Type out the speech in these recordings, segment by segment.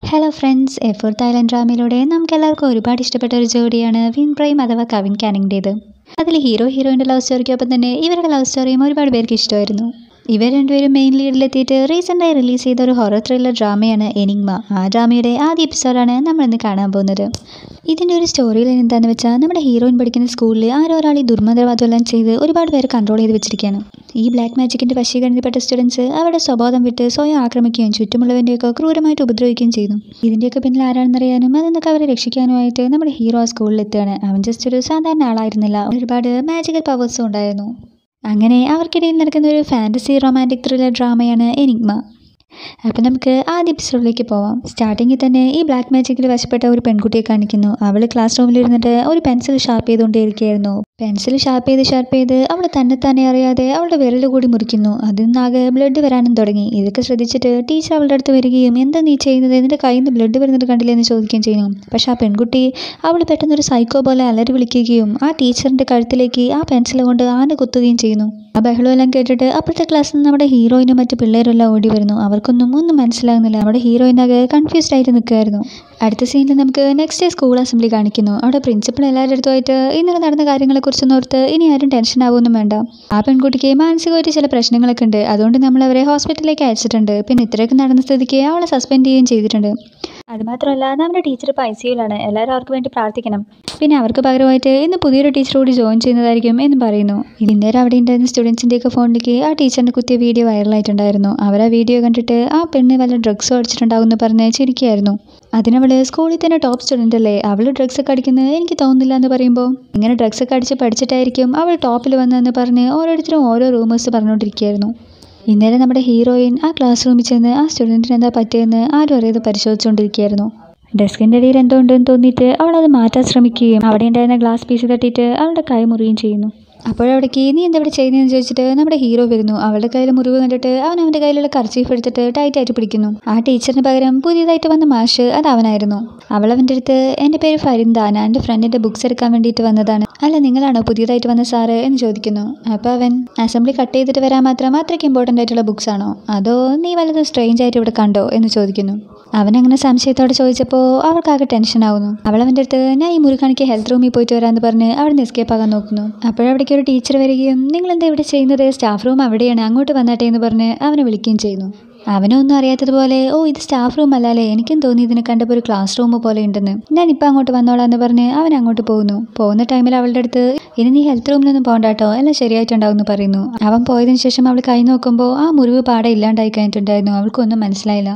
hello friends F four Thailand ഡ്രാമയിലൂടെ നമുക്ക് എല്ലാവർക്കും ഒരുപാട് ഇഷ്ടപ്പെട്ട ഒരു ജോഡിയാണ് വിൻ പ്രൈം അഥവാ കവിൻ കാനിങ്ങിൻ്റേത് അതിൽ ഹീറോ ഹീറോയിൻ്റെ ലവ് സ്റ്റോറിക്കൊപ്പം തന്നെ ഇവരുടെ ലവ് സ്റ്റോറിയും ഒരുപാട് പേർക്ക് ഇഷ്ടമായിരുന്നു ഇവർ രണ്ടുപേരും മെയിൻ ലീഡിലെത്തിയിട്ട് റീസെൻ്റായി റിലീസ് ചെയ്ത ഒരു ഹൊറർ ത്രില്ലർ ഡ്രാമയാണ് എനിഗ്മ ആ ഡ്രാമയുടെ ആദ്യ എപ്പിസോഡാണ് നമ്മളിന്ന് കാണാൻ പോകുന്നത് ഇതിൻ്റെ ഒരു സ്റ്റോറി ലൈൻ എന്താണെന്ന് വെച്ചാൽ നമ്മുടെ ഹീറോയിൻ പഠിക്കുന്ന സ്കൂളിൽ ആരോ ഒരാൾ ഈ ദുർമന്ത്രവാദമെല്ലാം ചെയ്ത് ഒരുപാട് പേര് കൺട്രോൾ ചെയ്ത് വെച്ചിരിക്കുകയാണ് ഈ ബ്ലാക്ക് മാജിക്കിൻ്റെ വശീകരണത്തിൽപ്പെട്ട സ്റ്റുഡൻസ് അവരുടെ സ്വബോധം വിട്ട് സ്വയം ആക്രമിക്കുകയും ചുറ്റുമുള്ളവൻ്റെയൊക്കെ ക്രൂരമായിട്ട് ഉപദ്രവിക്കുകയും ചെയ്യുന്നു ഇതിൻ്റെയൊക്കെ പിന്നിൽ ആരാണെന്നറിയാനും അതിന്നൊക്കെ അവരെ രക്ഷിക്കാനുമായിട്ട് നമ്മുടെ ഹീറോ ആ സ്കൂളിൽ എത്തുകയാണ് അവൻ ജസ്റ്റ് ഒരു സാധാരണ ആളായിരുന്നില്ല ഒരുപാട് മാജിക്കൽ പവേഴ്സും ഉണ്ടായിരുന്നു അങ്ങനെ അവർക്കിടയിൽ നടക്കുന്ന ഒരു ഫാൻറ്റസി റൊമാൻറ്റിക് ത്രില്ലർ ഡ്രാമയാണ് എനിഗ്മ അപ്പം നമുക്ക് ആദ്യ എപ്പിസോഡിലേക്ക് പോവാം സ്റ്റാർട്ടിങ്ങിൽ തന്നെ ഈ ബ്ലാക്ക് മാജിക്കിൽ വശപ്പെട്ട ഒരു പെൺകുട്ടിയെ കാണിക്കുന്നു അവൾ ക്ലാസ് റൂമിൽ ഇരുന്നിട്ട് ഒരു പെൻസിൽ ഷാർപ്പ് ചെയ്തുകൊണ്ടേയിരിക്കുകയായിരുന്നു പെൻസിൽ ഷാർപ്പ് ചെയ്ത് ഷാർപ്പ് ചെയ്ത് അവൾ തന്നെ തന്നെ അറിയാതെ അവളുടെ വിരൽ കൂടി മുറിക്കുന്നു അതിൽ നിന്നാകെ ബ്ലഡ് വരാനും തുടങ്ങി ഇതൊക്കെ ശ്രദ്ധിച്ചിട്ട് ടീച്ചർ അവളുടെ അടുത്ത് വരികയും എന്താ നീ ചെയ്യുന്നത് നിന്റെ കയ്യിൽ നിന്ന് ബ്ലഡ് വരുന്നത് കണ്ടില്ലേ എന്ന് ചോദിക്കുകയും ചെയ്യുന്നു പക്ഷെ ആ പെൺകുട്ടി അവൾ പെട്ടെന്ന് ഒരു സൈക്കോ പോലെ അലറി വിളിക്കുകയും ആ ടീച്ചറിൻ്റെ കഴുത്തിലേക്ക് ആ പെൻസിൽ കൊണ്ട് ആന കുത്തുകയും ചെയ്യുന്നു ആ ബഹളമെല്ലാം കേട്ടിട്ട് അപ്പോഴത്തെ ക്ലാസ്സിൽ നിന്ന് നമ്മുടെ ഹീറോയിനും മറ്റു പിള്ളേരും എല്ലാം ഓടി വരുന്നു അവർക്കൊന്നും ഒന്നും മനസ്സിലാകുന്നില്ല നമ്മുടെ ഹീറോയിനാകെ കൺഫ്യൂസ്ഡ് ആയിട്ട് നിൽക്കുമായിരുന്നു അടുത്ത സീനിൽ നമുക്ക് നെക്സ്റ്റ് ഡേ സ്കൂൾ അസംബ്ലി കാണിക്കുന്നു അവിടെ പ്രിൻസിപ്പൾ എല്ലാവരുടെ അടുത്തുമായിട്ട് ഇന്നലെ നടന്ന കാര്യങ്ങളെക്കുറിച്ച് ഓർത്ത് ഇനി ആരും ടെൻഷൻ ആവുമൊന്നും വേണ്ട ആ പെൺകുട്ടിക്ക് മാനസികമായിട്ട് ചില പ്രശ്നങ്ങളൊക്കെ ഉണ്ട് അതുകൊണ്ട് നമ്മൾ അവരെ ഹോസ്പിറ്റലിലേക്ക് അയച്ചിട്ടുണ്ട് പിന്നെ ഇത്രയൊക്കെ നടന്ന സ്ഥിതിക്ക് അവളെ സസ്പെൻഡ് ചെയ്യുകയും ചെയ്തിട്ടുണ്ട് അതുമാത്രമല്ല നമ്മുടെ ടീച്ചർ ഇപ്പോൾ ഐ സിയുലാണ് എല്ലാവരും അവർക്ക് വേണ്ടി പ്രാർത്ഥിക്കണം പിന്നെ അവർക്ക് പകരമായിട്ട് ഇന്ന് പുതിയൊരു ടീച്ചർ കൂടി ജോയിൻ ചെയ്യുന്നതായിരിക്കും എന്ന് പറയുന്നു ഇന്നേരം അവിടെ ഉണ്ടായിരുന്ന സ്റ്റുഡൻസിൻ്റെയൊക്കെ ഫോണിലേക്ക് ആ ടീച്ചറിൻ്റെ കുത്തിയ വീഡിയോ വൈറലായിട്ടുണ്ടായിരുന്നു അവർ ആ വീഡിയോ കണ്ടിട്ട് ആ പെണ്ണ് വല്ല ഡ്രഗ്സും അടിച്ചിട്ടുണ്ടാവും എന്ന് പറഞ്ഞ് ചിരിക്കുകയായിരുന്നു അതിനവൾ സ്കൂളിൽ തന്നെ ടോപ്പ് സ്റ്റുഡൻ്റ് അല്ലേ അവൾ ഡ്രഗ്സ് ഒക്കെ അടിക്കുന്നത് എനിക്ക് തോന്നുന്നില്ല എന്ന് പറയുമ്പോൾ ഇങ്ങനെ ഡ്രഗ്സ് ഒക്കെ അടിച്ച് പഠിച്ചിട്ടായിരിക്കും അവൾ ടോപ്പിൽ വന്നതെന്ന് പറഞ്ഞ് ഓരോരുത്തരും ഓരോ റൂമേഴ്സ് പറഞ്ഞുകൊണ്ടിരിക്കുകയായിരുന്നു ഇന്നലെ നമ്മുടെ ഹീറോയിൻ ആ ക്ലാസ് റൂമിൽ ചെന്ന് ആ സ്റ്റുഡൻറ്റിന് എന്താ പറ്റിയെന്ന് ആരും അറിയാതെ പരിശോധിച്ചുകൊണ്ടിരിക്കുകയായിരുന്നു ഡെസ്കിൻ്റെ ഇടയിൽ എന്തോ ഉണ്ടെന്ന് തോന്നിയിട്ട് അവൾ അത് മാറ്റാൻ ശ്രമിക്കുകയും അവിടെ ഉണ്ടായിരുന്ന ഗ്ലാസ് പീസ് തട്ടിയിട്ട് അവളുടെ കൈ മുറിയുകയും ചെയ്യുന്നു അപ്പോഴവിടേക്ക് നീ എന്താ ഇവിടെ ചെയ്യുന്നതെന്ന് ചോദിച്ചിട്ട് നമ്മുടെ ഹീറോ വരുന്നു അവളുടെ കയ്യിൽ മുറിവ് കണ്ടിട്ട് അവൻ അവൻ്റെ കയ്യിലുള്ള കർച്ചീഫ് എടുത്തിട്ട് ടൈറ്റ് ആയിട്ട് പിടിക്കുന്നു ആ ടീച്ചറിന് പകരം പുതിയതായിട്ട് വന്ന മാഷ് അത് അവനായിരുന്നു അവൾ അവൻ്റെ അടുത്ത് എൻ്റെ പേര് ഫരിന്ദ ഞാൻ എൻ്റെ ഫ്രണ്ടിൻ്റെ ബുക്സ് എടുക്കാൻ വേണ്ടിയിട്ട് വന്നതാണ് അല്ല നിങ്ങളാണോ പുതിയതായിട്ട് വന്ന സാറ് എന്ന് ചോദിക്കുന്നു അപ്പോൾ അവൻ അസംബ്ലി കട്ട് ചെയ്തിട്ട് വരാൻ മാത്രം അത്രയ്ക്ക് ഇമ്പോർട്ടൻ്റ് ആയിട്ടുള്ള ബുക്സ് ആണോ അതോ നീ വല്ലതും സ്ട്രേഞ്ച് ആയിട്ട് ഇവിടെ കണ്ടോ എന്ന് ചോദിക്കുന്നു അവനങ്ങനെ സംശയത്തോടെ ചോദിച്ചപ്പോൾ അവൾക്കാകെ ടെൻഷൻ ആവുന്നു അവൾ അവൻ്റെ അടുത്ത് ഞാൻ ഈ മുറിക്കാണിക്ക് ഹെൽത്ത് റൂമിൽ പോയിട്ട് വരാമെന്ന് പറഞ്ഞ് അവിടെ നിന്ന് എസ്കേപ്പ് ആകാൻ നോക്കുന്നു അപ്പോഴവിടേക്ക് ഒരു ടീച്ചർ വരികയും നിങ്ങൾ എന്താ ഇവിടെ ചെയ്യുന്നത് സ്റ്റാഫ് റൂം അവിടെയാണ് അങ്ങോട്ട് വന്നാട്ടെ എന്ന് പറഞ്ഞ് അവനെ വിളിക്കുകയും ചെയ്യുന്നു അവനൊന്നും അറിയാത്തതുപോലെ ഓ ഇത് സ്റ്റാഫ് റൂം അല്ലല്ലേ എനിക്കും തോന്നി ഇതിനെ കണ്ടപ്പോൾ ഒരു ക്ലാസ് റൂം പോലെ ഉണ്ടെന്ന് ഞാൻ ഇപ്പം അങ്ങോട്ട് വന്നോളാം എന്ന് പറഞ്ഞ് അവൻ അങ്ങോട്ട് പോകുന്നു പോകുന്ന ടൈമിൽ അവളുടെ അടുത്ത് ഇനി നീ ഹെൽത്ത് റൂമിലൊന്നും പോകണ്ട കേട്ടോ എല്ലാം ശരിയായിട്ടുണ്ടാവും എന്ന് പറയുന്നു അവൻ പോയതിനു ശേഷം അവൾ കൈ നോക്കുമ്പോൾ ആ മുറിവ് പാടെ ഇല്ലാണ്ടായി കഴിഞ്ഞിട്ടുണ്ടായിരുന്നു അവൾക്കൊന്നും മനസ്സിലായില്ല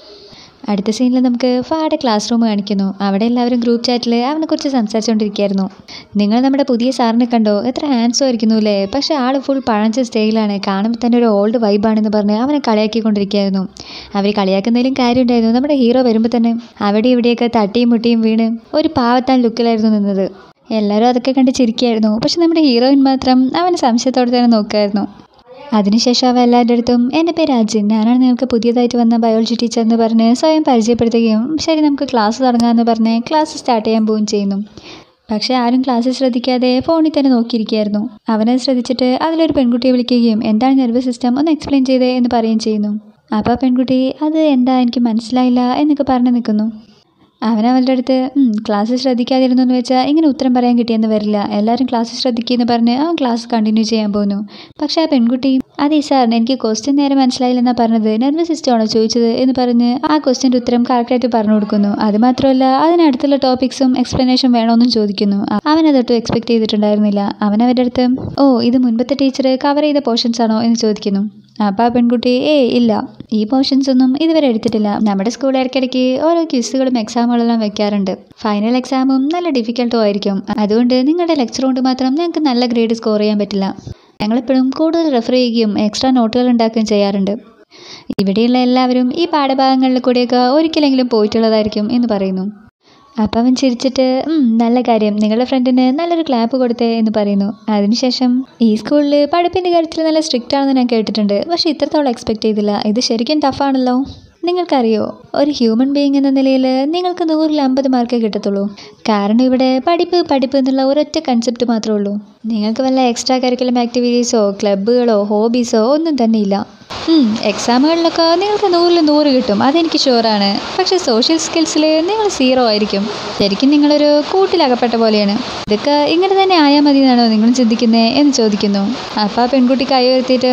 അടുത്ത സീനിൽ നമുക്ക് ഫായുടെ ക്ലാസ് റൂം കാണിക്കുന്നു അവിടെ എല്ലാവരും ഗ്രൂപ്പ് ചാറ്റിൽ അവനെക്കുറിച്ച് സംസാരിച്ചുകൊണ്ടിരിക്കുകയായിരുന്നു നിങ്ങൾ നമ്മുടെ പുതിയ സാറിനെ കണ്ടോ എത്ര ഹാൻഡ്സും ആയിരിക്കുന്നു അല്ലേ പക്ഷേ ആൾ ഫുൾ പഴഞ്ച സ്റ്റൈലാണ് കാണുമ്പോൾ തന്നെ ഒരു ഓൾഡ് വൈബാണെന്ന് പറഞ്ഞ് അവനെ കളിയാക്കിക്കൊണ്ടിരിക്കുകയായിരുന്നു അവർ കളിയാക്കുന്നതിലും കാര്യമുണ്ടായിരുന്നു നമ്മുടെ ഹീറോ വരുമ്പോൾ തന്നെ അവിടെ ഇവിടെയൊക്കെ തട്ടിയും മുട്ടിയും വീണ് ഒരു പാവത്താൻ ലുക്കിലായിരുന്നു നിന്നത് എല്ലാവരും അതൊക്കെ കണ്ട് ചിരിക്കുകയായിരുന്നു പക്ഷെ നമ്മുടെ ഹീറോയിൻ മാത്രം അവനെ സംശയത്തോടെ തന്നെ നോക്കുമായിരുന്നു അതിനുശേഷം അവ എല്ലാവരുടെ അടുത്തും എൻ്റെ പേര് അജിൻ ഞാനാണ് നിങ്ങൾക്ക് പുതിയതായിട്ട് വന്ന ബയോളജി ടീച്ചർ എന്ന് പറഞ്ഞ് സ്വയം പരിചയപ്പെടുത്തുകയും ശരി നമുക്ക് ക്ലാസ് തുടങ്ങാമെന്ന് പറഞ്ഞ് ക്ലാസ് സ്റ്റാർട്ട് ചെയ്യാൻ പോവുകയും ചെയ്യുന്നു പക്ഷേ ആരും ക്ലാസ്സിൽ ശ്രദ്ധിക്കാതെ ഫോണിൽ തന്നെ നോക്കിയിരിക്കുകയായിരുന്നു അവനെ ശ്രദ്ധിച്ചിട്ട് അതിലൊരു പെൺകുട്ടിയെ വിളിക്കുകയും എന്താണ് നെർവസ് സിസ്റ്റം ഒന്ന് എക്സ്പ്ലെയിൻ ചെയ്തേ എന്ന് പറയുകയും ചെയ്യുന്നു അപ്പോൾ ആ പെൺകുട്ടി അത് എന്താ എനിക്ക് മനസ്സിലായില്ല എന്നൊക്കെ പറഞ്ഞ് നിൽക്കുന്നു അവൻ അവളുടെ അടുത്ത് ക്ലാസ് ശ്രദ്ധിക്കാതിരുന്നു എന്ന് വെച്ചാൽ ഇങ്ങനെ ഉത്തരം പറയാൻ കിട്ടിയെന്ന് വരില്ല എല്ലാവരും ക്ലാസ് ശ്രദ്ധിക്കുമെന്ന് പറഞ്ഞ് അവൻ ക്ലാസ് കണ്ടിന്യൂ ചെയ്യാൻ പോകുന്നു പക്ഷേ ആ പെൺകുട്ടി അതെ സാർ എനിക്ക് ക്വസ്റ്റ്യൻ നേരെ മനസ്സിലായില്ലെന്നാണ് പറഞ്ഞത് നെർവസ് സിസ്റ്റം ആണോ ചോദിച്ചത് എന്ന് പറഞ്ഞ് ആ ക്വസ്റ്റ്യൻ്റെ ഉത്തരം കറക്റ്റായിട്ട് പറഞ്ഞു കൊടുക്കുന്നു അതുമാത്രമല്ല അതിനടുത്തുള്ള ടോപ്പിക്സും എക്സ്പ്ലനേഷൻ വേണമെന്നും ചോദിക്കുന്നു അവൻ അതൊട്ടും എക്സ്പെക്ട് ചെയ്തിട്ടുണ്ടായിരുന്നില്ല അവൻ അവരുടെ അടുത്ത് ഓ ഇത് മുൻപത്തെ ടീച്ചർ കവർ ചെയ്ത പോർഷൻസ് ആണോ എന്ന് ചോദിക്കുന്നു അപ്പോൾ ആ പെൺകുട്ടി ഏ ഇല്ല ഈ പോർഷൻസ് ഒന്നും ഇതുവരെ എടുത്തിട്ടില്ല നമ്മുടെ സ്കൂൾ ഇടയ്ക്കിടയ്ക്ക് ഓരോ ക്വിസുകളും എക്സാമുകളെല്ലാം വെക്കാറുണ്ട് ഫൈനൽ എക്സാമും നല്ല ഡിഫിക്കൽട്ടും ആയിരിക്കും അതുകൊണ്ട് നിങ്ങളുടെ ലെക്ചർ കൊണ്ട് മാത്രം ഞങ്ങൾക്ക് നല്ല ഗ്രേഡ് സ്കോർ ചെയ്യാൻ പറ്റില്ല ഞങ്ങളെപ്പോഴും കൂടുതൽ റെഫർ ചെയ്യുകയും എക്സ്ട്രാ നോട്ടുകൾ ഉണ്ടാക്കുകയും ചെയ്യാറുണ്ട് ഇവിടെയുള്ള എല്ലാവരും ഈ പാഠഭാഗങ്ങളിൽ കൂടിയൊക്കെ ഒരിക്കലെങ്കിലും പോയിട്ടുള്ളതായിരിക്കും എന്ന് പറയുന്നു അപ്പം അവൻ ചിരിച്ചിട്ട് നല്ല കാര്യം നിങ്ങളുടെ ഫ്രണ്ടിന് നല്ലൊരു ക്ലാപ്പ് കൊടുത്തേ എന്ന് പറയുന്നു അതിനുശേഷം ഈ സ്കൂളിൽ പഠിപ്പിൻ്റെ കാര്യത്തിൽ നല്ല സ്ട്രിക്റ്റ് ആണെന്ന് ഞാൻ കേട്ടിട്ടുണ്ട് പക്ഷേ ഇത്രത്തോളം എക്സ്പെക്ട് ചെയ്തില്ല ഇത് ശരിക്കും ടഫാണല്ലോ നിങ്ങൾക്കറിയോ ഒരു ഹ്യൂമൻ ബീയിങ് എന്ന നിലയിൽ നിങ്ങൾക്ക് നൂറിൽ അമ്പത് മാർക്കേ കിട്ടത്തുള്ളൂ കാരണം ഇവിടെ പഠിപ്പ് പഠിപ്പ് എന്നുള്ള ഒരൊറ്റ കൺസെപ്റ്റ് മാത്രമേ ഉള്ളൂ നിങ്ങൾക്ക് വല്ല എക്സ്ട്രാ കരിക്കുലം ആക്ടിവിറ്റീസോ ക്ലബ്ബുകളോ ഹോബീസോ ഒന്നും തന്നെ ഇല്ല ഉം, എക്സാമുകളിലൊക്കെ നിങ്ങൾക്ക് നൂറിൽ നൂറ് കിട്ടും അതെനിക്ക് ഷുവറാണ് പക്ഷേ സോഷ്യൽ സ്കിൽസിൽ നിങ്ങൾ സീറോ ആയിരിക്കും ശരിക്കും നിങ്ങളൊരു കൂട്ടിലകപ്പെട്ട പോലെയാണ് ഇതൊക്കെ ഇങ്ങനെ തന്നെ ആയാൽ മതി എന്നാണോ നിങ്ങൾ ചിന്തിക്കുന്നത് എന്ന് ചോദിക്കുന്നു അപ്പോൾ ആ പെൺകുട്ടി കൈ ഉയർത്തിയിട്ട്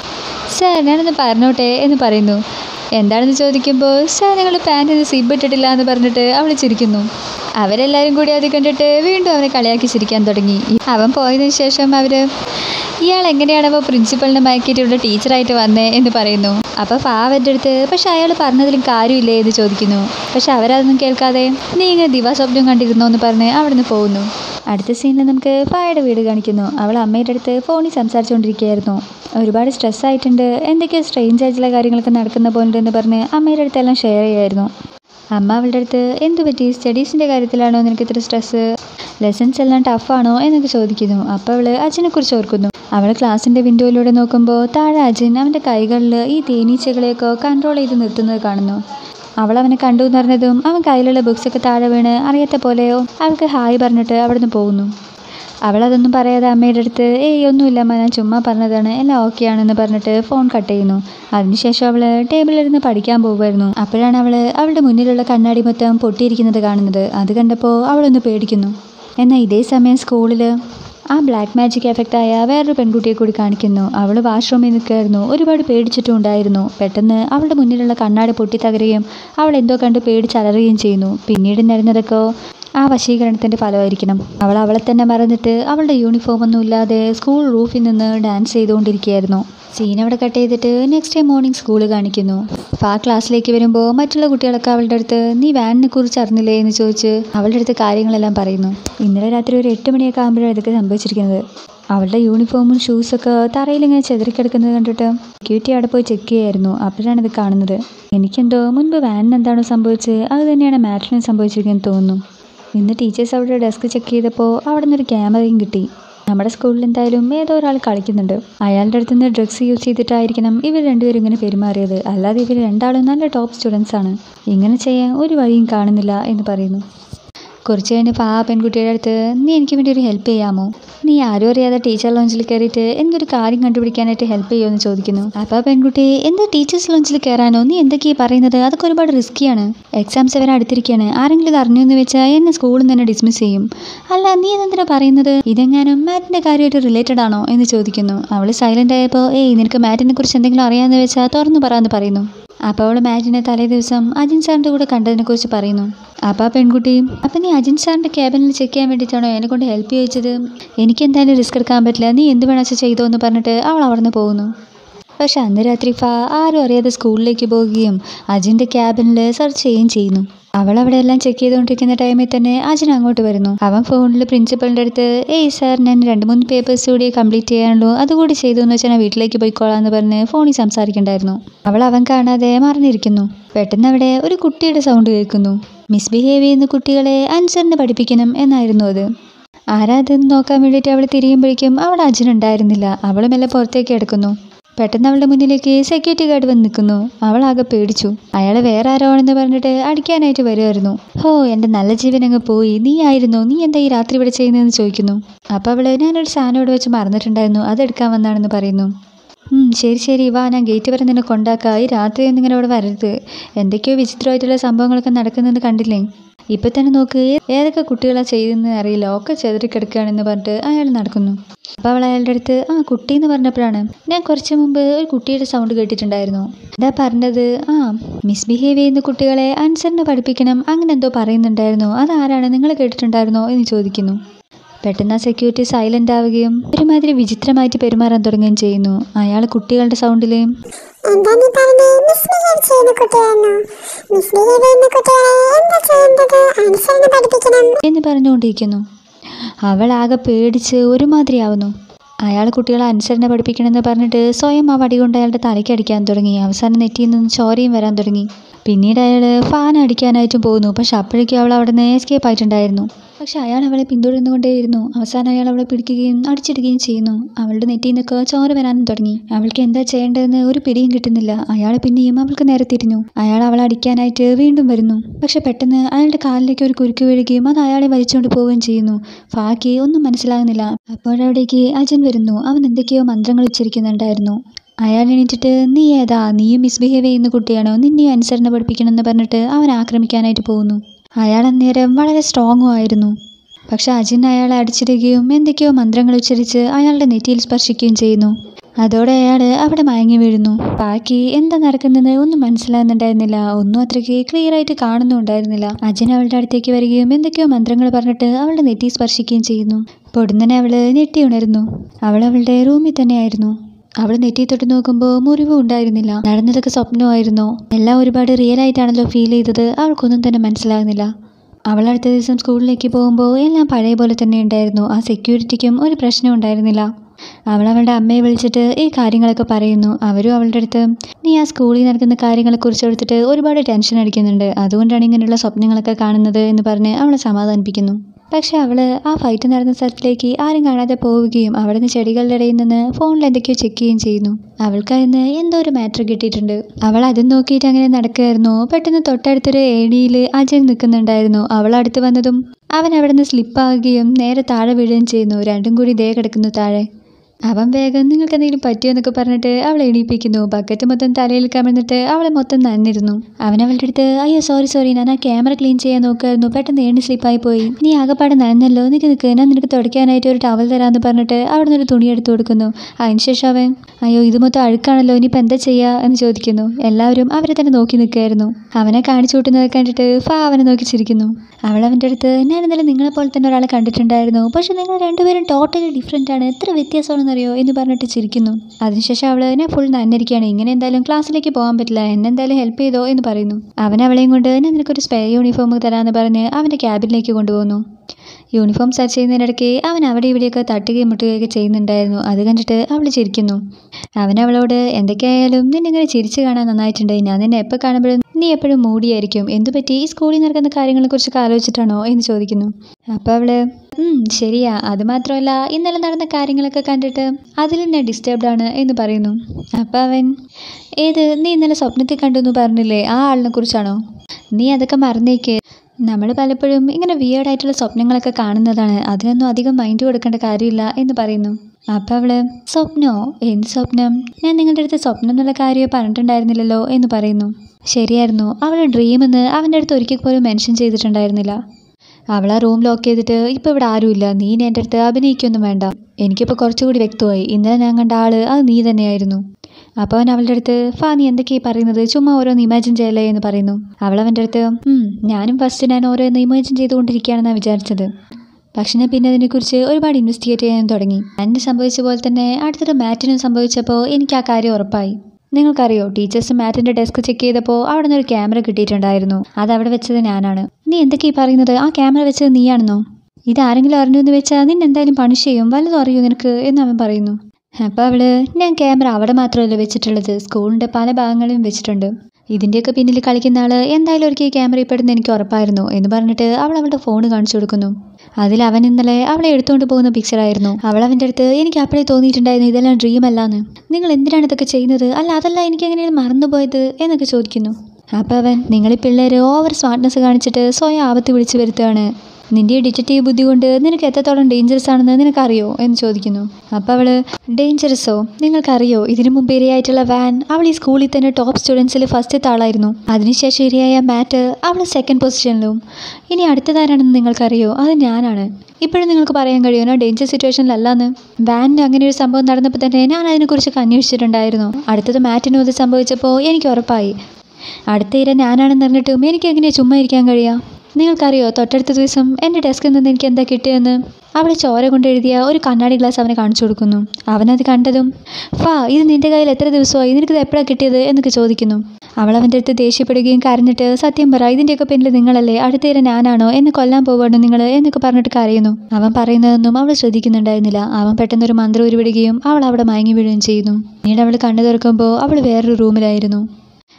സാർ ഞാനൊന്ന് പറഞ്ഞോട്ടെ എന്ന് പറയുന്നു എന്താണെന്ന് ചോദിക്കുമ്പോൾ സാർ നിങ്ങൾ പാൻറ്റിന് സിബ് ഇട്ടിട്ടില്ല എന്ന് പറഞ്ഞിട്ട് അവൾ ചിരിക്കുന്നു അവരെല്ലാവരും കൂടി അത് കണ്ടിട്ട് വീണ്ടും അവനെ കളിയാക്കി ചിരിക്കാൻ തുടങ്ങി അവൻ പോയതിനു ശേഷം അവർ ഇയാൾ എങ്ങനെയാണവോ പ്രിൻസിപ്പളിനെ മയക്കിയിട്ട് ഇവിടെ ടീച്ചറായിട്ട് വന്നേ എന്ന് പറയുന്നു അപ്പോൾ ഫാവൻ്റെ അടുത്ത് പക്ഷെ അയാൾ പറഞ്ഞതിലും കാര്യമില്ലേ എന്ന് ചോദിക്കുന്നു പക്ഷെ അവരതൊന്നും കേൾക്കാതെ നീ ഇങ്ങനെ ദിവാസ്വപ്നം കണ്ടിരുന്നോ എന്ന് പറഞ്ഞ് അവിടുന്ന് പോകുന്നു അടുത്ത സീനിൽ നമുക്ക് ഫായുടെ വീട് കാണിക്കുന്നു അവൾ അമ്മയുടെ അടുത്ത് ഫോണിൽ സംസാരിച്ചുകൊണ്ടിരിക്കുകയായിരുന്നു ഒരുപാട് സ്ട്രെസ് ആയിട്ടുണ്ട് എന്തൊക്കെയോ സ്ട്രെയിഞ്ച് ആയിട്ടുള്ള കാര്യങ്ങളൊക്കെ നടക്കുന്ന പോലെ എന്ന് പറഞ്ഞ് അമ്മയുടെ അടുത്തെല്ലാം ഷെയർ ചെയ്യായിരുന്നു അമ്മ അവളുടെ അടുത്ത് എന്തു പറ്റി സ്റ്റഡീസിൻ്റെ കാര്യത്തിലാണോ നിനക്ക് ഇത്ര സ്ട്രെസ്സ് ലെസൺസ് എല്ലാം ടഫാണോ എന്നൊക്കെ ചോദിക്കുന്നു അപ്പോൾ അവൾ അച്ഛനെക്കുറിച്ച് ഓർക്കുന്നു അവൾ ക്ലാസ്സിൻ്റെ വിൻഡോയിലൂടെ നോക്കുമ്പോൾ താഴെ അച്ഛൻ അവൻ്റെ കൈകളിൽ ഈ തേനീച്ചകളെയൊക്കെ കൺട്രോൾ ചെയ്ത് നിർത്തുന്നത് കാണുന്നു അവൾ അവനെ കണ്ടു എന്ന് പറഞ്ഞതും അവൻ കയ്യിലുള്ള ബുക്സൊക്കെ താഴെ വീണ് അറിയാത്ത പോലെയോ അവൾക്ക് ഹായ് പറഞ്ഞിട്ട് അവിടുന്ന് പോകുന്നു അവളതൊന്നും പറയാതെ അമ്മയുടെ അടുത്ത് ഏയ് ഒന്നുമില്ല അമ്മ ഞാൻ ചുമ്മാ പറഞ്ഞതാണ് എല്ലാം ഓക്കെ ആണെന്ന് പറഞ്ഞിട്ട് ഫോൺ കട്ട് ചെയ്യുന്നു അതിനുശേഷം അവൾ ടേബിളിലിരുന്ന് പഠിക്കാൻ പോകുമായിരുന്നു അപ്പോഴാണ് അവൾ അവളുടെ മുന്നിലുള്ള കണ്ണാടി മൊത്തം പൊട്ടിയിരിക്കുന്നത് കാണുന്നത് അത് കണ്ടപ്പോൾ അവളൊന്ന് പേടിക്കുന്നു എന്നാൽ ഇതേ സമയം സ്കൂളിൽ ആ ബ്ലാക്ക് മാജിക് എഫക്റ്റ് ആയ വേറൊരു പെൺകുട്ടിയെ കൂടി കാണിക്കുന്നു അവൾ വാഷ്റൂമിൽ നിൽക്കുമായിരുന്നു ഒരുപാട് പേടിച്ചിട്ടും ഉണ്ടായിരുന്നു പെട്ടെന്ന് അവളുടെ മുന്നിലുള്ള കണ്ണാടി പൊട്ടി തകരുകയും അവൾ എന്തോ കണ്ട് പേടിച്ചലറുകയും ചെയ്യുന്നു പിന്നീട് നടന്നതൊക്കെ ആ വശീകരണത്തിൻ്റെ ഫലമായിരിക്കണം അവൾ അവളെ തന്നെ മറന്നിട്ട് അവളുടെ യൂണിഫോം ഒന്നും ഇല്ലാതെ സ്കൂൾ റൂഫിൽ നിന്ന് ഡാൻസ് ചെയ്തുകൊണ്ടിരിക്കുകയായിരുന്നു സീൻ അവിടെ കട്ട് ചെയ്തിട്ട് നെക്സ്റ്റ് ഡേ മോർണിംഗ് സ്കൂൾ കാണിക്കുന്നു അപ്പോൾ ആ ക്ലാസ്സിലേക്ക് വരുമ്പോൾ മറ്റുള്ള കുട്ടികളൊക്കെ അവളുടെ അടുത്ത് നീ വാനിനെ കുറിച്ച് അറിഞ്ഞില്ലേ എന്ന് ചോദിച്ച് അവളുടെ അടുത്ത് കാര്യങ്ങളെല്ലാം പറയുന്നു ഇന്നലെ രാത്രി ഒരു എട്ട് മണിയൊക്കെ ആകുമ്പോഴാണ് ഇതൊക്കെ സംഭവിച്ചിരിക്കുന്നത് അവളുടെ യൂണിഫോമും ഷൂസൊക്കെ തറയിലിങ്ങനെ ചെതറിക്കിടക്കുന്നത് കണ്ടിട്ട് സെക്യൂരിറ്റി അവിടെ പോയി ചെക്ക് ചെയ്യായിരുന്നു അപ്പോഴാണ് ഇത് കാണുന്നത് എനിക്കെന്തോ മുൻപ് വാനിന് എന്താണോ സംഭവിച്ചത് അത് തന്നെയാണ് മാറ്റിനും സംഭവിച്ചിരിക്കുന്നത് തോന്നുന്നു ഇന്ന് ടീച്ചേഴ്സ് അവിടെ ഡെസ്ക് ചെക്ക് ചെയ്തപ്പോൾ അവിടെ നിന്നൊരു ക്യാമറയും കിട്ടി നമ്മുടെ സ്കൂളിൽ എന്തായാലും ഏതോ ഒരാൾ കളിക്കുന്നുണ്ട് അയാളുടെ അടുത്ത് നിന്ന് ഡ്രഗ്സ് യൂസ് ചെയ്തിട്ടായിരിക്കണം ഇവർ രണ്ടുപേരും ഇങ്ങനെ പെരുമാറിയത് അല്ലാതെ ഇവർ രണ്ടാളും നല്ല ടോപ്പ് സ്റ്റുഡൻസ് ആണ് ഇങ്ങനെ ചെയ്യാൻ ഒരു വഴിയും കാണുന്നില്ല എന്ന് പറയുന്നു കുറച്ച് കഴിഞ്ഞപ്പോൾ ആ പെൺകുട്ടിയുടെ അടുത്ത് നീ എനിക്ക് വേണ്ടി ഒരു ഹെൽപ്പ് ചെയ്യാമോ നീ ആരും അറിയാതെ ടീച്ചർ ലോഞ്ചിൽ കയറിയിട്ട് എനിക്കൊരു കാര്യം കണ്ടുപിടിക്കാനായിട്ട് ഹെൽപ്പ് ചെയ്യുമോ എന്ന് ചോദിക്കുന്നു അപ്പോൾ ആ പെൺകുട്ടി എന്താ ടീച്ചേഴ്സ് ലോഞ്ചിൽ കയറാനോ നീ എന്തൊക്കെയാണ് പറയുന്നത് അതൊക്കെ ഒരുപാട് റിസ്ക്കിയാണ് എക്സാംസ് വരെ അടുത്തിരിക്കുകയാണ് ആരെങ്കിലും ഇത് അറിഞ്ഞു എന്ന് വെച്ചാൽ എന്നെ സ്കൂളിൽ നിന്ന് തന്നെ ഡിസ്മിസ് ചെയ്യും അല്ല നീ ഇതെന്തിനാ പറയുന്നത് ഇതെങ്ങാനും മാറ്റിൻ്റെ കാര്യമായിട്ട് റിലേറ്റഡ് ആണോ എന്ന് ചോദിക്കുന്നു അവൾ സൈലൻ്റ് ആയപ്പോൾ ഏയ് നിനക്ക് മാറ്റിനെ കുറിച്ച് എന്തെങ്കിലും അറിയാമെന്ന് വെച്ചാൽ തുറന്നു പറയാമെന്ന് പറയുന്നു അപ്പോൾ അവൾ മാറ്റിനെ തലേ ദിവസം അജിൻ സാറിൻ്റെ കൂടെ കണ്ടതിനെക്കുറിച്ച് പറയുന്നു അപ്പോൾ ആ പെൺകുട്ടി അപ്പം നീ അജിൻ സാറിൻ്റെ ക്യാബിനിൽ ചെക്ക് ചെയ്യാൻ വേണ്ടിയിട്ടാണോ എന്നെ കൊണ്ട് ഹെൽപ്പ് ചോദിച്ചത് എനിക്ക് എന്തായാലും റിസ്ക് എടുക്കാൻ പറ്റില്ല നീ എന്ത് വേണമെന്ന് ചെയ്തോ എന്ന് പറഞ്ഞിട്ട് അവൾ അവിടുന്ന് പോകുന്നു പക്ഷെ അന്ന് രാത്രി ഫ ആരും അറിയാതെ സ്കൂളിലേക്ക് പോവുകയും അജിൻ്റെ ക്യാബിനിൽ സെർച്ച് ചെയ്യുകയും ചെയ്യുന്നു അവൾ അവിടെ എല്ലാം ചെക്ക് ചെയ്തുകൊണ്ടിരിക്കുന്ന ടൈമിൽ തന്നെ അജിൻ അങ്ങോട്ട് വരുന്നു അവൻ ഫോണിൽ പ്രിൻസിപ്പളിൻ്റെ അടുത്ത് ഏയ് സാർ ഞാൻ രണ്ട് മൂന്ന് പേപ്പേഴ്സ് കൂടി കംപ്ലീറ്റ് ചെയ്യാനുള്ളൂ അതുകൂടി ചെയ്തു എന്ന് വെച്ചാൽ ഞാൻ വീട്ടിലേക്ക് പോയിക്കോളാം എന്ന് പറഞ്ഞ് ഫോണിൽ സംസാരിക്കണ്ടായിരുന്നു അവൾ അവൻ കാണാതെ മറിഞ്ഞിരിക്കുന്നു പെട്ടെന്ന് അവിടെ ഒരു കുട്ടിയുടെ സൗണ്ട് കേൾക്കുന്നു മിസ്ബിഹേവ് ചെയ്യുന്ന കുട്ടികളെ അൻസറിന് പഠിപ്പിക്കണം എന്നായിരുന്നു അത് ആരാ അതെന്ന് നോക്കാൻ വേണ്ടിയിട്ട് അവൾ തിരിയുമ്പോഴേക്കും അവിടെ അജിൻ ഉണ്ടായിരുന്നില്ല അവൾ മെല്ലെ പുറത്തേക്ക് എടുക്കുന്നു പെട്ടെന്ന് അവളുടെ മുന്നിലേക്ക് സെക്യൂരിറ്റി ഗാർഡ് വന്ന് നിൽക്കുന്നു അവൾ ആകെ പേടിച്ചു അയാൾ വേറെ ആരോ ആണെന്ന് പറഞ്ഞിട്ട് അടിക്കാനായിട്ട് വരുമായിരുന്നു ഹോ എൻ്റെ നല്ല ജീവൻ അങ്ങ് പോയി നീ ആയിരുന്നു നീ എന്താ ഈ രാത്രി ഇവിടെ ചെയ്യുന്നതെന്ന് ചോദിക്കുന്നു അപ്പോൾ അവൾ ഞാനൊരു സാധനം ഇവിടെ വെച്ച് മറന്നിട്ടുണ്ടായിരുന്നു അതെടുക്കാൻ വന്നാണെന്ന് പറയുന്നു ഉം, ശരി ശരി വാ ഞാൻ ഗേറ്റ് വരെ നിന്നെ കൊണ്ടാക്കാം ഈ രാത്രി ഒന്നും ഇങ്ങനെ ഇവിടെ വരരുത് എന്തൊക്കെയോ വിചിത്രമായിട്ടുള്ള സംഭവങ്ങളൊക്കെ നടക്കുന്നത് കണ്ടില്ലേ ഇപ്പം തന്നെ നോക്ക് ഏതൊക്കെ കുട്ടികളാണ് ചെയ്യുന്നത് അറിയില്ല ഒക്കെ ചെതറിക്കിടക്കുകയാണെന്ന് പറഞ്ഞിട്ട് അയാൾ നടക്കുന്നു അപ്പോൾ അവൾ അയാളുടെ അടുത്ത് ആ കുട്ടി എന്ന് പറഞ്ഞപ്പോഴാണ് ഞാൻ കുറച്ച് മുമ്പ് ഒരു കുട്ടിയുടെ സൗണ്ട് കേട്ടിട്ടുണ്ടായിരുന്നു എന്താ പറഞ്ഞത് ആ മിസ്ബിഹേവ് ചെയ്യുന്ന കുട്ടികളെ അനുസരണ പഠിപ്പിക്കണം അങ്ങനെ എന്തോ പറയുന്നുണ്ടായിരുന്നു അതാരാണ് നിങ്ങൾ കേട്ടിട്ടുണ്ടായിരുന്നോ എന്ന് ചോദിക്കുന്നു പെട്ടെന്ന് ആ സെക്യൂരിറ്റി സൈലൻ്റ് ആവുകയും ഒരുമാതിരി വിചിത്രമായിട്ട് പെരുമാറാൻ തുടങ്ങുകയും ചെയ്യുന്നു അയാൾ കുട്ടികളുടെ സൗണ്ടിൽ എന്താ നീ പറഞ്ഞേ മിസ്ബിഹേവ് ചെയ്യുന്ന കുട്ടിയാണോ മിസ്ബിഹേവ് ചെയ്യുന്ന കുട്ടികളെ എന്താ ചെയ്യേണ്ടത് അനുസരണ പഠിപ്പിക്കണം എന്ന് പറഞ്ഞുകൊണ്ടിരിക്കുന്നു അവൾ ആകെ പേടിച്ച് ഒരുമാതിരി ആവുന്നു അയാൾ കുട്ടികളെ അനുസരണ പഠിപ്പിക്കണമെന്ന് പറഞ്ഞിട്ട് സ്വയം ആ വടി കൊണ്ട് അയാളുടെ തലയ്ക്ക് അടിക്കാൻ തുടങ്ങി അവസാനം നെറ്റിയിൽ നിന്ന് ചോരയും വരാൻ തുടങ്ങി പിന്നീട് അയാൾ ഫാൻ അടിക്കാനായിട്ടും പോകുന്നു പക്ഷെ അപ്പോഴേക്കും അവൾ അവിടെ നിന്ന് എസ്കേപ്പ് ആയിട്ടുണ്ടായിരുന്നു പക്ഷെ അയാൾ അവളെ പിന്തുടർന്നുകൊണ്ടേയിരുന്നു അവസാനം അയാൾ അവളെ പിടിക്കുകയും അടിച്ചിടുകയും ചെയ്യുന്നു അവളുടെ നെറ്റിയിൽ നിന്നൊക്കെ ചോര വരാനും തുടങ്ങി അവൾക്ക് എന്താ ചെയ്യേണ്ടതെന്ന് ഒരു പിടിയും കിട്ടുന്നില്ല അയാൾ പിന്നെയും അവൾക്ക് നേരെ തിരിഞ്ഞു അയാൾ അവളെ അടിക്കാനായിട്ട് വീണ്ടും വരുന്നു പക്ഷെ പെട്ടെന്ന് അയാളുടെ കാലിലേക്ക് ഒരു കുരുക്ക് വീഴുകയും അത് അയാളെ വലിച്ചുകൊണ്ട് പോവുകയും ചെയ്യുന്നു ഫാക്ക് ഒന്നും മനസ്സിലാകുന്നില്ല അപ്പോഴവിടേക്ക് അജൻ വരുന്നു അവൻ എന്തൊക്കെയോ മന്ത്രങ്ങൾ ഉച്ചരിക്കുന്നുണ്ടായിരുന്നു അയാൾ എണീറ്റിട്ട് നീ ഏതാ നീയും മിസ്ബിഹേവ് ചെയ്യുന്ന കുട്ടിയാണോ നിന്നെയും അനുസരണ പഠിപ്പിക്കണമെന്ന് പറഞ്ഞിട്ട് അവൻ ആക്രമിക്കാനായിട്ട് പോകുന്നു അയാൾ അന്നേരം വളരെ സ്ട്രോങ്ങും ആയിരുന്നു പക്ഷെ അജിൻ അയാളെ അടിച്ചിടുകയും എന്തൊക്കെയോ മന്ത്രങ്ങൾ ഉച്ചരിച്ച് അയാളുടെ നെറ്റിയിൽ സ്പർശിക്കുകയും ചെയ്യുന്നു അതോടെ അയാൾ അവിടെ മയങ്ങി വീഴുന്നു ബാക്കി എന്താ നടക്കുന്നതെന്ന് ഒന്നും മനസ്സിലാകുന്നുണ്ടായിരുന്നില്ല ഒന്നും അത്രയ്ക്ക് ക്ലിയർ ആയിട്ട് കാണുന്നുണ്ടായിരുന്നില്ല അജിൻ അവളുടെ അടുത്തേക്ക് വരികയും എന്തൊക്കെയോ മന്ത്രങ്ങൾ പറഞ്ഞിട്ട് അവളുടെ നെറ്റി സ്പർശിക്കുകയും ചെയ്യുന്നു പൊടുന്നനെ അവൾ ഞെട്ടി ഉണരുന്നു അവൾ അവളുടെ റൂമിൽ തന്നെയായിരുന്നു അവൾ നെറ്റി തൊട്ട് നോക്കുമ്പോൾ മുറിവും ഉണ്ടായിരുന്നില്ല നടന്നതൊക്കെ സ്വപ്നമായിരുന്നോ എല്ലാം ഒരുപാട് റിയൽ ആയിട്ടാണല്ലോ ഫീൽ ചെയ്തത് അവൾക്കൊന്നും തന്നെ മനസ്സിലാകുന്നില്ല അവൾ അടുത്ത ദിവസം സ്കൂളിലേക്ക് പോകുമ്പോൾ എല്ലാം പഴയ പോലെ തന്നെ ഉണ്ടായിരുന്നു ആ സെക്യൂരിറ്റിക്കും ഒരു പ്രശ്നം ഉണ്ടായിരുന്നില്ല അവൾ അവളുടെ അമ്മയെ വിളിച്ചിട്ട് ഈ കാര്യങ്ങളൊക്കെ പറയുന്നു അവരും അവളുടെ അടുത്ത് നീ ആ സ്കൂളിൽ നടക്കുന്ന കാര്യങ്ങളെക്കുറിച്ച് എടുത്തിട്ട് ഒരുപാട് ടെൻഷൻ അടിക്കുന്നുണ്ട് അതുകൊണ്ടാണ് ഇങ്ങനെയുള്ള സ്വപ്നങ്ങളൊക്കെ കാണുന്നത് എന്ന് പറഞ്ഞ് അവളെ സമാധാനിപ്പിക്കുന്നു പക്ഷെ അവൾ ആ ഫൈറ്റ് നടന്ന സ്ഥലത്തിലേക്ക് ആരും കാണാതെ പോവുകയും അവിടെ നിന്ന് ചെടികളുടെ ഇടയിൽ നിന്ന് ഫോണിൽ എന്തൊക്കെയോ ചെക്ക് ചെയ്യുകയും ചെയ്യുന്നു അവൾക്ക് അതിന് എന്തോ ഒരു മാറ്റർ കിട്ടിയിട്ടുണ്ട് അവൾ അതും നോക്കിയിട്ട് അങ്ങനെ നടക്കുകയായിരുന്നു പെട്ടെന്ന് തൊട്ടടുത്തൊരു ഏണിയിൽ അജയൻ നിൽക്കുന്നുണ്ടായിരുന്നു അവൾ അടുത്ത് വന്നതും അവൻ അവിടെ നിന്ന് സ്ലിപ്പാവുകയും നേരെ താഴെ വീഴുകയും ചെയ്യുന്നു രണ്ടും കൂടി ദേ കിടക്കുന്നു താഴെ അവൻ വേഗം നിങ്ങൾക്ക് എന്തെങ്കിലും പറ്റിയോ എന്നൊക്കെ പറഞ്ഞിട്ട് അവളെ എണീപ്പിക്കുന്നു ബക്കറ്റ് മൊത്തം തലയിൽ കമിഴ്ന്നിട്ട് അവളെ മൊത്തം നന്നിരുന്നു അവൻ അവളുടെ അടുത്ത് അയ്യോ സോറി സോറി ഞാൻ ആ ക്യാമറ ക്ലീൻ ചെയ്യാൻ നോക്കുമായിരുന്നു പെട്ടെന്ന് ഏണി സ്ലിപ്പായി പോയി നീ ആകെപ്പാടെ നനഞ്ഞല്ലോ നിനക്ക് നിൽക്ക് ഞാൻ നിനക്ക് തുടയ്ക്കാനായിട്ട് ഒരു ടവൽ തരാമെന്ന് പറഞ്ഞിട്ട് അവിടെ നിന്ന് ഒരു തുണി എടുത്തു കൊടുക്കുന്നു അതിനുശേഷം അവൻ അയ്യോ ഇത് മൊത്തം അഴുക്കാണല്ലോ ഇനിയിപ്പോൾ എന്താ ചെയ്യുക എന്ന് ചോദിക്കുന്നു എല്ലാവരും അവരെ തന്നെ നോക്കി നിൽക്കുകയായിരുന്നു അവനെ കാണിച്ചു കൂട്ടുന്നത് കണ്ടിട്ട് ഫാ അവനെ നോക്കി ചിരിക്കുന്നു അവൾ അവൻ്റെ അടുത്ത് ഞാൻ ഇന്നലെ നിങ്ങളെ പോലെ തന്നെ ഒരാളെ കണ്ടിട്ടുണ്ടായിരുന്നു പക്ഷെ നിങ്ങൾ രണ്ടുപേരും ടോട്ടലി ഡിഫറെൻ്റ് ആണ് എത്ര വ്യത്യാസമാണെന്നറിയോ എന്ന് പറഞ്ഞിട്ട് ചിരിക്കുന്നു അതിനുശേഷം അവൾ ഞാൻ ഫുൾ നന്നിരിക്കുകയാണ് ഇങ്ങനെ എന്തായാലും ക്ലാസ്സിലേക്ക് പോകാൻ പറ്റില്ല എന്നെ എന്തായാലും ഹെൽപ്പ് ചെയ്തോ എന്ന് പറയുന്നു അവൻ അവളെയും കൊണ്ട് ഞാൻ നിനക്കൊരു സ്പേ യൂണിഫോം തരാമെന്ന് പറഞ്ഞ് അവൻ്റെ ക്യാബിനിലേക്ക് കൊണ്ടുപോകുന്നു യൂണിഫോം സെർച്ച് ചെയ്യുന്നതിനിടയ്ക്ക് അവൻ അവിടെ ഇവിടെയൊക്കെ തട്ടുകയും മുട്ടുകയൊക്കെ ചെയ്യുന്നുണ്ടായിരുന്നു അത് കണ്ടിട്ട് അവൾ ചിരിക്കുന്നു അവൻ അവളോട് എന്തൊക്കെയായാലും നിന്നിങ്ങനെ ചിരിച്ചു കാണാൻ നന്നായിട്ടുണ്ട് ഞാൻ നിന്നെ എപ്പോൾ കാണുമ്പോഴും നീ എപ്പോഴും മൂടിയായിരിക്കും എന്തു പറ്റി ഈ സ്കൂളിൽ നടക്കുന്ന കാര്യങ്ങളെക്കുറിച്ചൊക്കെ ആലോചിച്ചിട്ടാണോ എന്ന് ചോദിക്കുന്നു അപ്പോൾ അവള് "ഉം, ശരിയാ അത് മാത്രമല്ല ഇന്നലെ നടന്ന കാര്യങ്ങളൊക്കെ കണ്ടിട്ട് അതിൽ ഞാൻ ഡിസ്റ്റർബ്ഡ് ആണ് എന്ന് പറയുന്നു അപ്പോൾ അവൻ ഏത് നീ ഇന്നലെ സ്വപ്നത്തിൽ കണ്ടു എന്ന് പറഞ്ഞില്ലേ ആ ആളിനെ കുറിച്ചാണോ നീ അതൊക്കെ മറന്നേക്ക് നമ്മൾ പലപ്പോഴും ഇങ്ങനെ വിയേർഡായിട്ടുള്ള സ്വപ്നങ്ങളൊക്കെ കാണുന്നതാണ് അതിനൊന്നും അധികം മൈൻഡ് കൊടുക്കേണ്ട കാര്യമില്ല എന്ന് പറയുന്നു അപ്പോൾ അവള് സ്വപ്നോ എന്ത് സ്വപ്നം ഞാൻ നിങ്ങളുടെ അടുത്ത് സ്വപ്നം എന്നുള്ള കാര്യം പറഞ്ഞിട്ടുണ്ടായിരുന്നില്ലല്ലോ എന്ന് പറയുന്നു ശരിയായിരുന്നു അവൾ ഡ്രീം എന്ന് അവൻ്റെ അടുത്ത് ഒരിക്കൽ പോലും മെൻഷൻ ചെയ്തിട്ടുണ്ടായിരുന്നില്ല അവൾ ആ റൂം ലോക്ക് ചെയ്തിട്ട് ഇപ്പോൾ ഇവിടെ ആരുമില്ല നീ ഇനി എൻ്റെ അടുത്ത് അഭിനയിക്കൊന്നും വേണ്ട എനിക്കിപ്പോൾ കുറച്ചുകൂടി വ്യക്തമായി ഇന്നലെ ഞാൻ കണ്ട ആള് അത് നീ തന്നെയായിരുന്നു അപ്പോൾ അവൻ അവളുടെ അടുത്ത് ഫാ നീ എന്തൊക്കെയായി പറയുന്നത് ചുമ്മാ ഓരോന്ന് ഇമാജിൻ ചെയ്യല്ലേ എന്ന് പറയുന്നു അവൾ അവൻ്റെ അടുത്ത് "ഉം, ഞാനും ഫസ്റ്റ് ഞാൻ ഓരോന്ന് ഇമാജിൻ ചെയ്തുകൊണ്ടിരിക്കുകയാണെന്നാണ് വിചാരിച്ചത് പക്ഷെ ഞാൻ പിന്നെ അതിനെക്കുറിച്ച് ഒരുപാട് ഇൻവെസ്റ്റിഗേറ്റ് ചെയ്യാൻ തുടങ്ങി അന്ന് സംഭവിച്ച പോലെ തന്നെ അടുത്തൊരു മാറ്റിനും സംഭവിച്ചപ്പോൾ എനിക്ക് ആ കാര്യം ഉറപ്പായി നിങ്ങൾക്കറിയോ ടീച്ചേഴ്സ് മാറ്റിൻ്റെ ഡെസ്ക് ചെക്ക് ചെയ്തപ്പോൾ അവിടെ നിന്ന് ഒരു ക്യാമറ കിട്ടിയിട്ടുണ്ടായിരുന്നു അത് അവിടെ വെച്ചത് ഞാനാണ് നീ എന്തൊക്കെയാ പറയുന്നത് ആ ക്യാമറ വെച്ചത് നീയാണെന്നോ ഇത് ആരെങ്കിലും അറിഞ്ഞു എന്ന് വെച്ചാൽ നിന്നെ എന്തായാലും പണിഷ് ചെയ്യും വല്ലതും അറിയൂ നിനക്ക് എന്ന് അവൻ പറയുന്നു അപ്പോൾ അവള് ഞാൻ ക്യാമറ അവിടെ മാത്രമല്ല വെച്ചിട്ടുള്ളത് സ്കൂളിൻ്റെ പല ഭാഗങ്ങളിലും വെച്ചിട്ടുണ്ട് ഇതിൻ്റെയൊക്കെ പിന്നിൽ കളിക്കുന്ന ആൾ എന്തായാലും ഒരിക്കൽ ക്യാമറ പെടുന്ന എനിക്ക് ഉറപ്പായിരുന്നു എന്ന് പറഞ്ഞിട്ട് അവൾ അവളുടെ ഫോൺ കാണിച്ചു കൊടുക്കുന്നു അതിൽ അവൻ ഇന്നലെ അവളെ എടുത്തുകൊണ്ട് പോകുന്ന പിക്ചറായിരുന്നു അവൾ അവൻ്റെ അടുത്ത് എനിക്ക് അപ്പോഴേ തോന്നിയിട്ടുണ്ടായിരുന്നു ഇതെല്ലാം ഡ്രീം അല്ലാന്ന് നിങ്ങൾ എന്തിനാണ് ഇതൊക്കെ ചെയ്യുന്നത് അല്ല അതല്ല എനിക്ക് എങ്ങനെയാണ് മറന്നുപോയത് എന്നൊക്കെ ചോദിക്കുന്നു അപ്പോൾ അവൻ നിങ്ങൾ ഈ പിള്ളേർ ഓവർ സ്മാർട്ട്നെസ് കാണിച്ചിട്ട് സ്വയം ആപത്ത് വിളിച്ചു വരുത്തുകയാണ് നിന്റെ ഈ ഡിറ്റക്റ്റീവ് ബുദ്ധി കൊണ്ട് നിനക്ക് എത്രത്തോളം ഡേഞ്ചറസ് ആണെന്ന് നിനക്കറിയോ എന്ന് ചോദിക്കുന്നു അപ്പോൾ അവള് ഡേഞ്ചറസോ നിങ്ങൾക്കറിയോ ഇതിനു മുമ്പ് ഇരയായിട്ടുള്ള വാൻ അവൾ ഈ സ്കൂളിൽ തന്നെ ടോപ്പ് സ്റ്റുഡൻസിൽ ഫസ്റ്റത്തെ ആളായിരുന്നു അതിനുശേഷം ഇരയായ മാറ്റ് അവൾ സെക്കൻഡ് പൊസിഷനിലും ഇനി അടുത്തതാരാണെന്ന് നിങ്ങൾക്കറിയോ അത് ഞാനാണ് ഇപ്പോഴും നിങ്ങൾക്ക് പറയാൻ കഴിയുമോ ഡേഞ്ചർ സിറ്റുവേഷനിലല്ലാന്ന് വാനിന് അങ്ങനെ ഒരു സംഭവം നടന്നപ്പോൾ തന്നെ ഞാൻ അതിനെക്കുറിച്ചൊക്കെ അന്വേഷിച്ചിട്ടുണ്ടായിരുന്നു അടുത്തത് മാറ്റിനും അത് സംഭവിച്ചപ്പോൾ എനിക്ക് ഉറപ്പായി അടുത്ത ഇര ഞാനാണെന്ന് അറിഞ്ഞിട്ടും എനിക്ക് എങ്ങനെയാണ് ചുമ്മാ ഇരിക്കാൻ കഴിയുക നിങ്ങൾക്കറിയോ തൊട്ടടുത്ത ദിവസം എൻ്റെ ഡെസ്കിൽ നിന്ന് എനിക്ക് എന്താ കിട്ടിയെന്ന് അവളെ ചോര കൊണ്ട് എഴുതിയ ഒരു കണ്ണാടി ഗ്ലാസ് അവനെ കാണിച്ചു കൊടുക്കുന്നു അവനത് കണ്ടതും ഫാ ഇത് നിൻ്റെ കയ്യിൽ എത്ര ദിവസമായി നിനക്കിത് എപ്പോഴാണ് കിട്ടിയത് എന്നൊക്കെ ചോദിക്കുന്നു അവൾ അവൻ്റെ അടുത്ത് ദേഷ്യപ്പെടുകയും കരഞ്ഞിട്ട് സത്യം പറ ഇതിൻ്റെയൊക്കെ പിന്നിൽ നിങ്ങളല്ലേ അടുത്തേരെ ഞാനാണോ എന്നെ കൊല്ലാൻ പോവാണോ നിങ്ങൾ എന്നൊക്കെ പറഞ്ഞിട്ട് കരയുന്നു അവൻ പറയുന്നതൊന്നും അവൾ ശ്രദ്ധിക്കുന്നുണ്ടായിരുന്നില്ല അവൻ പെട്ടെന്നൊരു മന്ത്രം ഉരുവിടുകയും അവൾ അവിടെ മയങ്ങി വീഴുകയും ചെയ്യുന്നു പിന്നീട് അവൾ കണ്ണു തുറക്കുമ്പോൾ അവൾ വേറൊരു റൂമിലായിരുന്നു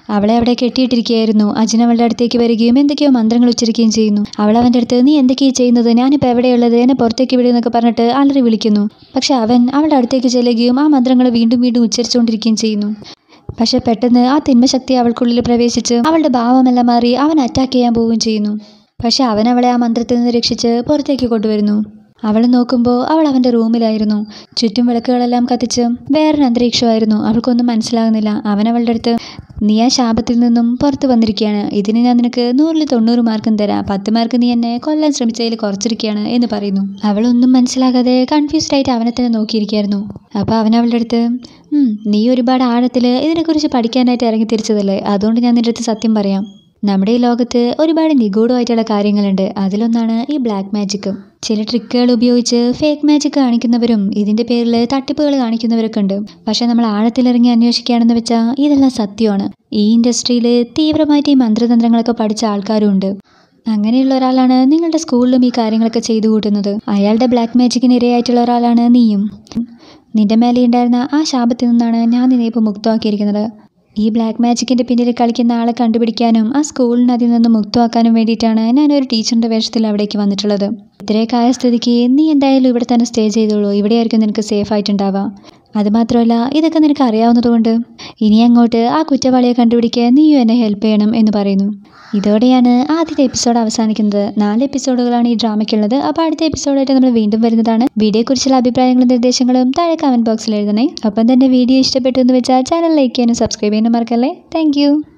അവളെ അവിടെ കെട്ടിയിട്ടിരിക്കുകയായിരുന്നു അജിൻ അവളുടെ അടുത്തേക്ക് വരികയും എന്തൊക്കെയോ മന്ത്രങ്ങൾ ഉച്ചരിക്കുകയും ചെയ്യുന്നു അവൾ അവൻ്റെ അടുത്ത് നീ എന്തൊക്കെയാണ് ചെയ്യുന്നത് ഞാനിപ്പോൾ എവിടെയുള്ളത് എന്നെ പുറത്തേക്ക് വിടുക എന്നൊക്കെ പറഞ്ഞിട്ട് അലറി വിളിക്കുന്നു പക്ഷെ അവൻ അവളുടെ അടുത്തേക്ക് ചെല്ലുകയും ആ മന്ത്രങ്ങൾ വീണ്ടും വീണ്ടും ഉച്ചരിച്ചുകൊണ്ടിരിക്കുകയും ചെയ്യുന്നു പക്ഷെ പെട്ടെന്ന് ആ തിന്മശക്തി അവൾക്കുള്ളിൽ പ്രവേശിച്ച് അവളുടെ ഭാവമെല്ലാം മാറി അവൻ അറ്റാക്ക് ചെയ്യാൻ പോവുകയും ചെയ്യുന്നു പക്ഷെ അവൻ അവളെ ആ മന്ത്രത്തിൽ നിന്ന് രക്ഷിച്ച് പുറത്തേക്ക് കൊണ്ടുവരുന്നു അവൾ നോക്കുമ്പോൾ അവൾ അവൻ്റെ റൂമിലായിരുന്നു ചുറ്റും വിളക്കുകളെല്ലാം കത്തിച്ച് വേറൊരു അന്തരീക്ഷമായിരുന്നു അവൾക്കൊന്നും മനസ്സിലാകുന്നില്ല അവൻ അവളുടെ അടുത്ത് നീ ആ ശാപത്തിൽ നിന്നും പുറത്ത് വന്നിരിക്കുകയാണ് ഇതിന് ഞാൻ നിനക്ക് നൂറിൽ തൊണ്ണൂറ് മാർക്കും തരാം പത്ത് മാർക്ക് നീ എന്നെ കൊല്ലാൻ ശ്രമിച്ചതിൽ കുറച്ചിരിക്കുകയാണ് എന്ന് പറയുന്നു അവളൊന്നും മനസ്സിലാകാതെ കൺഫ്യൂസ്ഡ് ആയിട്ട് അവനെ തന്നെ നോക്കിയിരിക്കുകയായിരുന്നു അപ്പോൾ അവൻ അവളുടെ അടുത്ത് "ഉം, നീ ഒരുപാട് ആഴത്തിൽ ഇതിനെക്കുറിച്ച് പഠിക്കാനായിട്ട് ഇറങ്ങി തിരിച്ചതല്ലേ അതുകൊണ്ട് ഞാൻ നിൻ്റെ അടുത്ത് സത്യം പറയാം നമ്മുടെ ഈ ലോകത്ത് ഒരുപാട് നിഗൂഢമായിട്ടുള്ള കാര്യങ്ങളുണ്ട് അതിലൊന്നാണ് ഈ ബ്ലാക്ക് മാജിക് ചില ട്രിക്കുകൾ ഉപയോഗിച്ച് ഫേക്ക് മാജിക് കാണിക്കുന്നവരും ഇതിൻ്റെ പേരിൽ തട്ടിപ്പുകൾ കാണിക്കുന്നവരൊക്കെ ഉണ്ട് പക്ഷെ നമ്മൾ ആഴത്തിലിറങ്ങി അന്വേഷിക്കുകയാണെന്ന് വെച്ചാൽ ഇതെല്ലാം സത്യമാണ് ഈ ഇൻഡസ്ട്രിയിൽ തീവ്രമായിട്ട് ഈ മന്ത്രതന്ത്രങ്ങളൊക്കെ പഠിച്ച ആൾക്കാരും ഉണ്ട് അങ്ങനെയുള്ള ഒരാളാണ് നിങ്ങളുടെ സ്കൂളിലും ഈ കാര്യങ്ങളൊക്കെ ചെയ്തു കൂട്ടുന്നത് അയാളുടെ ബ്ലാക്ക് മാജിക്കിന് ഇരയായിട്ടുള്ള ഒരാളാണ് നീയും നിന്റെ മേലെ ഉണ്ടായിരുന്ന ആ ശാപത്തിൽ നിന്നാണ് ഞാൻ നിന്നെ ഇപ്പോൾ മുക്തമാക്കിയിരിക്കുന്നത് ഈ ബ്ലാക്ക് മാജിക്കിൻ്റെ പിന്നിൽ കളിക്കുന്ന ആളെ കണ്ടുപിടിക്കാനും ആ സ്കൂളിന് അതിൽ നിന്ന് മുക്തമാക്കാനും വേണ്ടിയിട്ടാണ് ഞാനൊരു ടീച്ചറിൻ്റെ വേഷത്തിൽ അവിടേക്ക് വന്നിട്ടുള്ളത് ഇത്രയൊക്കെ ആയ സ്ഥിതിക്ക് നീ എന്തായാലും ഇവിടെ തന്നെ സ്റ്റേ ചെയ്തോളൂ ഇവിടെയായിരിക്കും നിനക്ക് സേഫ് ആയിട്ടുണ്ടാവുക അതുമാത്രമല്ല ഇതൊക്കെ നിനക്ക് അറിയാവുന്നതുകൊണ്ട് ഇനി അങ്ങോട്ട് ആ കുറ്റവാളിയെ കണ്ടുപിടിക്കാൻ നീയും എന്നെ ഹെൽപ്പ് ചെയ്യണം എന്ന് പറയുന്നു ഇതോടെയാണ് ആദ്യത്തെ എപ്പിസോഡ് അവസാനിക്കുന്നത് നാല് എപ്പിസോഡുകളാണ് ഈ ഡ്രാമയ്ക്കുള്ളത് അപ്പോൾ അടുത്ത എപ്പിസോഡായിട്ട് നമ്മൾ വീണ്ടും വരുന്നതാണ് വീഡിയോയെക്കുറിച്ചുള്ള അഭിപ്രായങ്ങളും നിർദ്ദേശങ്ങളും താഴെ കമൻറ്റ് ബോക്സിൽ എഴുതണേ ഒപ്പം തന്നെ വീഡിയോ ഇഷ്ടപ്പെട്ടു എന്ന് വെച്ചാൽ ചാനൽ ലൈക്ക് ചെയ്യാനും സബ്സ്ക്രൈബ് ചെയ്യാനും മറക്കല്ലേ താങ്ക്